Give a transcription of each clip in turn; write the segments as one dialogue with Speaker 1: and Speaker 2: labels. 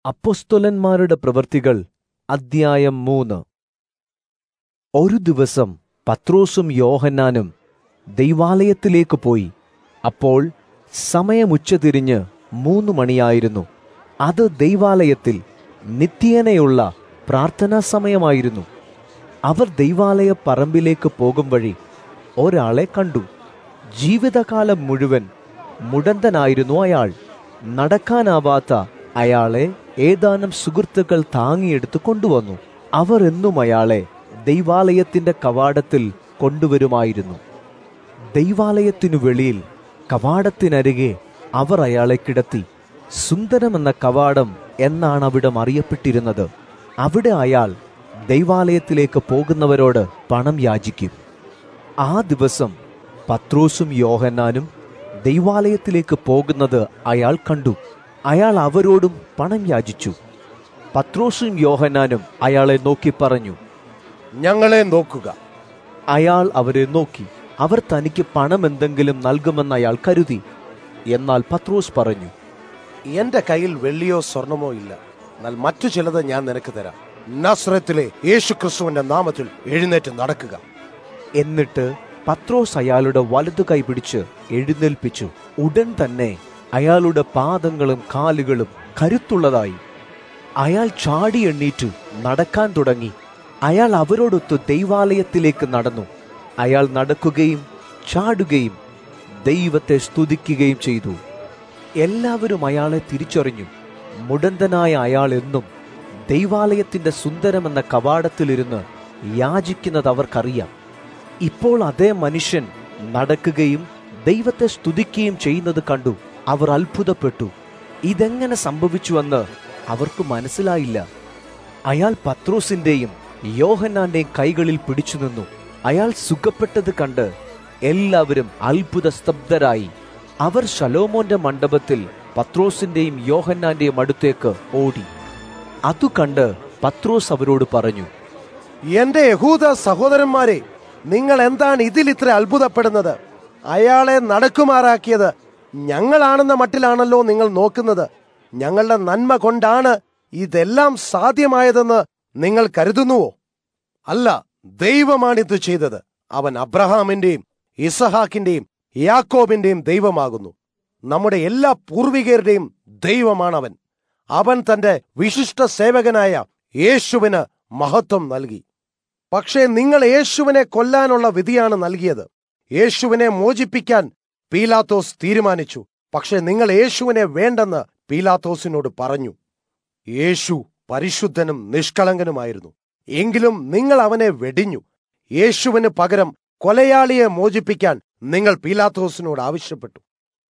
Speaker 1: അപ്പൊസ്തലന്മാരുടെ പ്രവൃത്തികൾ അദ്ധ്യായം മൂന്ന് ഒരു ദിവസം പത്രോസും യോഹന്നാനും ദൈവാലയത്തിലേക്ക് പോയി അപ്പോൾ സമയമുച്ചതിരിഞ്ഞ് മൂന്ന് മണിയായിരുന്നു അത് ദൈവാലയത്തിൽ നിത്യേനയുള്ള പ്രാർത്ഥനാ സമയമായിരുന്നു അവർ ദൈവാലയ പറമ്പിലേക്ക് പോകും വഴി ഒരാളെ കണ്ടു ജീവിതകാലം മുഴുവൻ മുടന്തനായിരുന്നു അയാൾ നടക്കാനാവാത്ത അയാളെ ഏതാനും സുഹൃത്തുക്കൾ താങ്ങിയെടുത്ത് കൊണ്ടുവന്നു അവർ എന്നും അയാളെ ദൈവാലയത്തിന്റെ കവാടത്തിൽ കൊണ്ടുവരുമായിരുന്നു ദൈവാലയത്തിനു വെളിയിൽ കവാടത്തിനരികെ അവർ അയാളെ കിടത്തി സുന്ദരമെന്ന കവാടം എന്നാണ് അവിടം അറിയപ്പെട്ടിരുന്നത് അവിടെ അയാൾ ദൈവാലയത്തിലേക്ക് പോകുന്നവരോട് പണം യാചിക്കും ആ ദിവസം പത്രോസും യോഹന്നാനും ദൈവാലയത്തിലേക്ക് പോകുന്നത് അയാൾ കണ്ടു അയാൾ അവരോടും പണം യാചിച്ചു പത്രോസും യോഹന്നാനും അയാളെ നോക്കി പറഞ്ഞു
Speaker 2: ഞങ്ങളെ നോക്കുക
Speaker 1: അയാൾ അവരെ നോക്കി അവർ തനിക്ക് പണം എന്തെങ്കിലും നൽകുമെന്ന് അയാൾ കരുതി എന്നാൽ പത്രോസ് പറഞ്ഞു
Speaker 2: എന്റെ കയ്യിൽ വെള്ളിയോ സ്വർണമോ ഇല്ല എന്നാൽ മറ്റു ചിലത് ഞാൻ നിനക്ക് തരാം നസ്രത്തിലെ യേശു ക്രിസ്തുവിന്റെ നാമത്തിൽ എഴുന്നേറ്റ് നടക്കുക
Speaker 1: എന്നിട്ട് പത്രോസ് അയാളുടെ വലതു കൈ പിടിച്ച് എഴുന്നേൽപ്പിച്ചു ഉടൻ തന്നെ അയാളുടെ പാദങ്ങളും കാലുകളും കരുത്തുള്ളതായി അയാൾ ചാടി എണ്ണീറ്റു നടക്കാൻ തുടങ്ങി അയാൾ അവരോടൊത്ത് ദൈവാലയത്തിലേക്ക് നടന്നു അയാൾ നടക്കുകയും ചാടുകയും ദൈവത്തെ സ്തുതിക്കുകയും ചെയ്തു എല്ലാവരും അയാളെ തിരിച്ചറിഞ്ഞു മുടന്തനായ അയാൾ എന്നും ദൈവാലയത്തിന്റെ സുന്ദരമെന്ന കവാടത്തിലിരുന്ന് യാചിക്കുന്നത് അവർക്കറിയാം ഇപ്പോൾ അതേ മനുഷ്യൻ നടക്കുകയും ദൈവത്തെ സ്തുതിക്കുകയും ചെയ്യുന്നത് കണ്ടു അവർ അത്ഭുതപ്പെട്ടു ഇതെങ്ങനെ സംഭവിച്ചുവെന്ന് അവർക്ക് മനസ്സിലായില്ല അയാൾ പത്രോസിന്റെയും യോഹന്നാന്റെയും കൈകളിൽ പിടിച്ചു നിന്നു അയാൾ സുഖപ്പെട്ടത് കണ്ട് എല്ലാവരും അത്ഭുത സ്തബ്ധരായി അവർ ശലോമോന്റെ മണ്ഡപത്തിൽ പത്രോസിന്റെയും യോഹന്നാന്റെയും അടുത്തേക്ക് ഓടി അതു കണ്ട് പത്രോസ് അവരോട് പറഞ്ഞു
Speaker 2: എന്റെ യഹൂദ സഹോദരന്മാരെ നിങ്ങൾ എന്താണ് ഇതിൽ ഇത്ര അത്ഭുതപ്പെടുന്നത് അയാളെ നടക്കുമാറാക്കിയത് ഞങ്ങളാണെന്ന മട്ടിലാണല്ലോ നിങ്ങൾ നോക്കുന്നത് ഞങ്ങളുടെ നന്മ കൊണ്ടാണ് ഇതെല്ലാം സാധ്യമായതെന്ന് നിങ്ങൾ കരുതുന്നുവോ അല്ല ദൈവമാണിത് ചെയ്തത് അവൻ അബ്രഹാമിന്റെയും ഇസഹാക്കിന്റെയും യാക്കോബിന്റെയും ദൈവമാകുന്നു നമ്മുടെ എല്ലാ പൂർവികരുടെയും ദൈവമാണവൻ അവൻ തന്റെ വിശിഷ്ട സേവകനായ യേശുവിന് മഹത്വം നൽകി പക്ഷേ നിങ്ങൾ യേശുവിനെ കൊല്ലാനുള്ള വിധിയാണ് നൽകിയത് യേശുവിനെ മോചിപ്പിക്കാൻ പീലാത്തോസ് തീരുമാനിച്ചു പക്ഷെ നിങ്ങൾ യേശുവിനെ വേണ്ടെന്ന് പീലാത്തോസിനോട് പറഞ്ഞു യേശു പരിശുദ്ധനും നിഷ്കളങ്കനുമായിരുന്നു എങ്കിലും നിങ്ങൾ അവനെ വെടിഞ്ഞു യേശുവിന് പകരം കൊലയാളിയെ മോചിപ്പിക്കാൻ നിങ്ങൾ പീലാത്തോസിനോട് ആവശ്യപ്പെട്ടു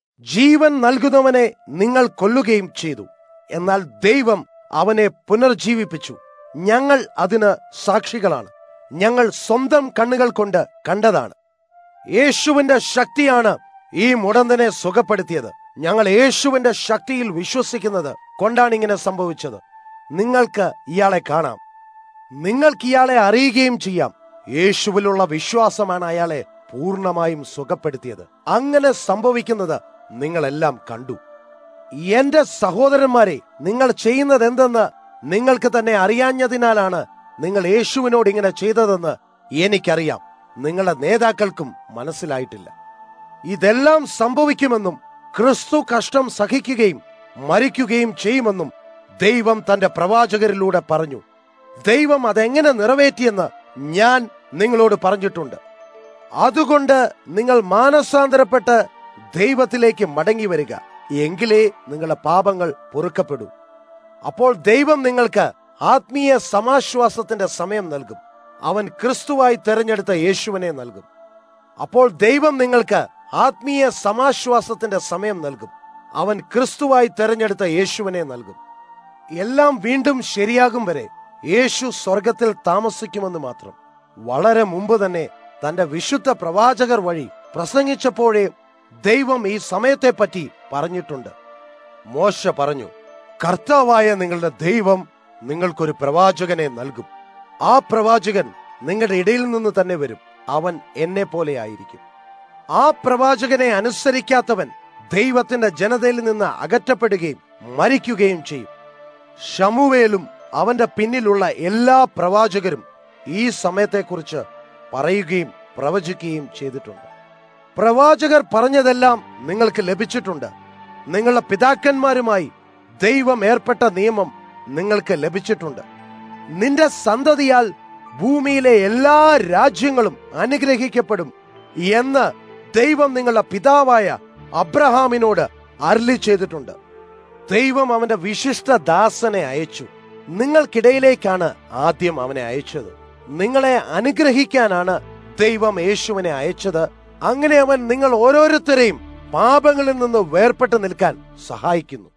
Speaker 2: ജീവൻ നൽകുന്നവനെ നിങ്ങൾ കൊല്ലുകയും ചെയ്തു എന്നാൽ ദൈവം അവനെ പുനർജീവിപ്പിച്ചു ഞങ്ങൾ അതിന് സാക്ഷികളാണ് ഞങ്ങൾ സ്വന്തം കണ്ണുകൾ കൊണ്ട് കണ്ടതാണ് യേശുവിന്റെ ശക്തിയാണ് ഈ മുടന്തനെ സുഖപ്പെടുത്തിയത് ഞങ്ങൾ യേശുവിന്റെ ശക്തിയിൽ വിശ്വസിക്കുന്നത് കൊണ്ടാണ് ഇങ്ങനെ സംഭവിച്ചത് നിങ്ങൾക്ക് ഇയാളെ കാണാം നിങ്ങൾക്ക് ഇയാളെ അറിയുകയും ചെയ്യാം യേശുവിലുള്ള വിശ്വാസമാണ് അയാളെ പൂർണ്ണമായും സുഖപ്പെടുത്തിയത് അങ്ങനെ സംഭവിക്കുന്നത് നിങ്ങളെല്ലാം കണ്ടു എന്റെ സഹോദരന്മാരെ നിങ്ങൾ ചെയ്യുന്നത് എന്തെന്ന് നിങ്ങൾക്ക് തന്നെ അറിയാഞ്ഞതിനാലാണ് നിങ്ങൾ യേശുവിനോട് ഇങ്ങനെ ചെയ്തതെന്ന് എനിക്കറിയാം നിങ്ങളുടെ നേതാക്കൾക്കും മനസ്സിലായിട്ടില്ല ഇതെല്ലാം സംഭവിക്കുമെന്നും ക്രിസ്തു കഷ്ടം സഹിക്കുകയും മരിക്കുകയും ചെയ്യുമെന്നും ദൈവം തന്റെ പ്രവാചകരിലൂടെ പറഞ്ഞു ദൈവം അതെങ്ങനെ നിറവേറ്റിയെന്ന് ഞാൻ നിങ്ങളോട് പറഞ്ഞിട്ടുണ്ട് അതുകൊണ്ട് നിങ്ങൾ മാനസാന്തരപ്പെട്ട് ദൈവത്തിലേക്ക് മടങ്ങി വരിക എങ്കിലേ നിങ്ങളുടെ പാപങ്ങൾ പൊറുക്കപ്പെടൂ അപ്പോൾ ദൈവം നിങ്ങൾക്ക് ആത്മീയ സമാശ്വാസത്തിന്റെ സമയം നൽകും അവൻ ക്രിസ്തുവായി തെരഞ്ഞെടുത്ത യേശുവിനെ നൽകും അപ്പോൾ ദൈവം നിങ്ങൾക്ക് ആത്മീയ സമാശ്വാസത്തിന്റെ സമയം നൽകും അവൻ ക്രിസ്തുവായി തെരഞ്ഞെടുത്ത യേശുവിനെ നൽകും എല്ലാം വീണ്ടും ശരിയാകും വരെ യേശു സ്വർഗത്തിൽ താമസിക്കുമെന്ന് മാത്രം വളരെ മുമ്പ് തന്നെ തന്റെ വിശുദ്ധ പ്രവാചകർ വഴി പ്രസംഗിച്ചപ്പോഴേ ദൈവം ഈ സമയത്തെപ്പറ്റി പറഞ്ഞിട്ടുണ്ട് മോശ പറഞ്ഞു കർത്താവായ നിങ്ങളുടെ ദൈവം നിങ്ങൾക്കൊരു പ്രവാചകനെ നൽകും ആ പ്രവാചകൻ നിങ്ങളുടെ ഇടയിൽ നിന്ന് തന്നെ വരും അവൻ എന്നെ പോലെ ആയിരിക്കും ആ പ്രവാചകനെ അനുസരിക്കാത്തവൻ ദൈവത്തിന്റെ ജനതയിൽ നിന്ന് അകറ്റപ്പെടുകയും മരിക്കുകയും ചെയ്യും ഷമുവേലും അവന്റെ പിന്നിലുള്ള എല്ലാ പ്രവാചകരും ഈ സമയത്തെക്കുറിച്ച് പറയുകയും പ്രവചിക്കുകയും ചെയ്തിട്ടുണ്ട് പ്രവാചകർ പറഞ്ഞതെല്ലാം നിങ്ങൾക്ക് ലഭിച്ചിട്ടുണ്ട് നിങ്ങളുടെ പിതാക്കന്മാരുമായി ദൈവം ഏർപ്പെട്ട നിയമം നിങ്ങൾക്ക് ലഭിച്ചിട്ടുണ്ട് നിന്റെ സന്തതിയാൽ ഭൂമിയിലെ എല്ലാ രാജ്യങ്ങളും അനുഗ്രഹിക്കപ്പെടും എന്ന് ദൈവം നിങ്ങളുടെ പിതാവായ അബ്രഹാമിനോട് അരളി ചെയ്തിട്ടുണ്ട് ദൈവം അവന്റെ വിശിഷ്ട ദാസനെ അയച്ചു നിങ്ങൾക്കിടയിലേക്കാണ് ആദ്യം അവനെ അയച്ചത് നിങ്ങളെ അനുഗ്രഹിക്കാനാണ് ദൈവം യേശുവിനെ അയച്ചത് അങ്ങനെ അവൻ നിങ്ങൾ ഓരോരുത്തരെയും പാപങ്ങളിൽ നിന്ന് വേർപെട്ട് നിൽക്കാൻ സഹായിക്കുന്നു